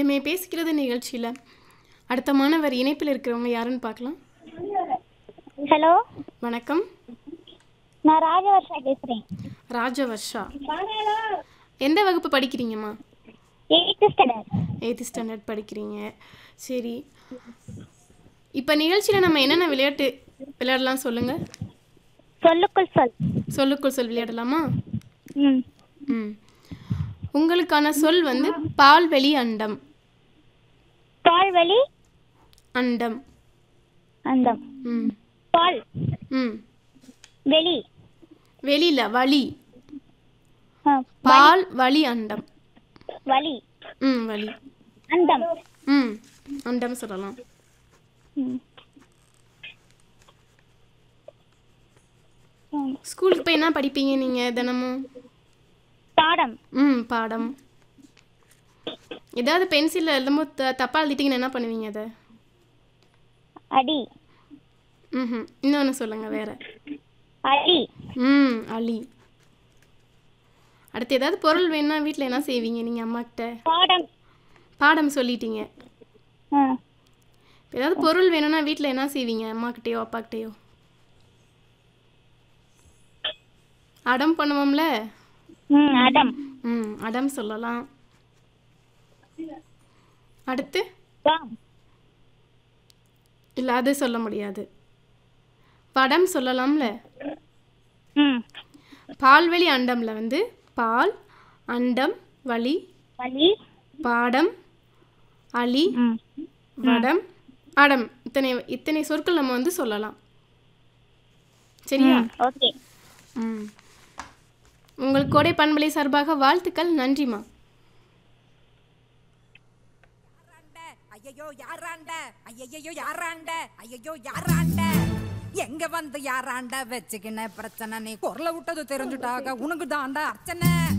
இளமையை பேசுகிறது நிகழ்ச்சியில் அடுத்த மாணவர் இணைப்பில் இருக்கிறவங்க யாருன்னு பார்க்கலாம் ஹலோ வணக்கம் நான் ராஜவர்ஷா பேசுகிறேன் ராஜவர்ஷா எந்த வகுப்பு படிக்கிறீங்கம்மா எயித்து ஸ்டாண்டர்ட் எயித்து ஸ்டாண்டர்ட் படிக்கிறீங்க சரி இப்போ நிகழ்ச்சியில் நம்ம என்னென்ன விளையாட்டு விளையாடலாம் சொல்லுங்கள் சொல்லுக்குள் சொல் சொல்லுக்குள் சொல் விளையாடலாமா ம் ம் உங்களுக்கான சொல் வந்து பால்வெளி அண்டம் பால்வழி அண்டம் அந்தம் ம் பால் ம் வெளி வெளியில வழி ஆ, பால் வழி அண்டம் வழி ம் வழி அந்தம் ம் அண்டம் சொல்லலாம் ம். ம். ஸ்கூலுக்கு போய் என்ன படிப்பீங்க நீங்கள் தினமும் பாடம் ம் பாடம் ஏதாவது பென்சிலில் எழுதும்போது த தப்பாக எழுதிட்டீங்கன்னா என்ன பண்ணுவீங்க அதை அடி ம் இன்னொன்று சொல்லுங்கள் வேற அடி ம் அலி அடுத்து ஏதாவது பொருள் வேணும்னா வீட்டில் என்ன செய்வீங்க நீங்கள் அம்மாக்கிட்ட பாடம் பாடம் சொல்லிட்டீங்க ஆ ஏதாவது பொருள் வேணும்னா வீட்டில் என்ன செய்வீங்க அம்மாக்கிட்டேயோ அப்பாக்கிட்டேயோ அடம் பண்ணுவோம்ல ம் அடம் ம் அடம் சொல்லலாம் அடுத்து வாம் இல்லை அது சொல்ல முடியாது படம் சொல்லலாம்ல ம் பால்வெளி அண்டம்ல வந்து பால் அண்டம் வழி வலி பாடம் அலி ம் வடம் அடம் இத்தனை இத்தனை சொற்கள் நம்ம வந்து சொல்லலாம் சரியா ஓகே ம் உங்கள் கோடை பண்பலை சார்பாக வாழ்த்துக்கள் நன்றிம்மா ஐயையோ யாராண்ட ஐயையோ யாராண்ட ஐயையோ யாராண்ட எங்க வந்து யாராண்ட வச்சுக்கின பிரச்சனை நீ குரல விட்டது தெரிஞ்சுட்டாக உனக்கு தாண்டா அர்ச்சனை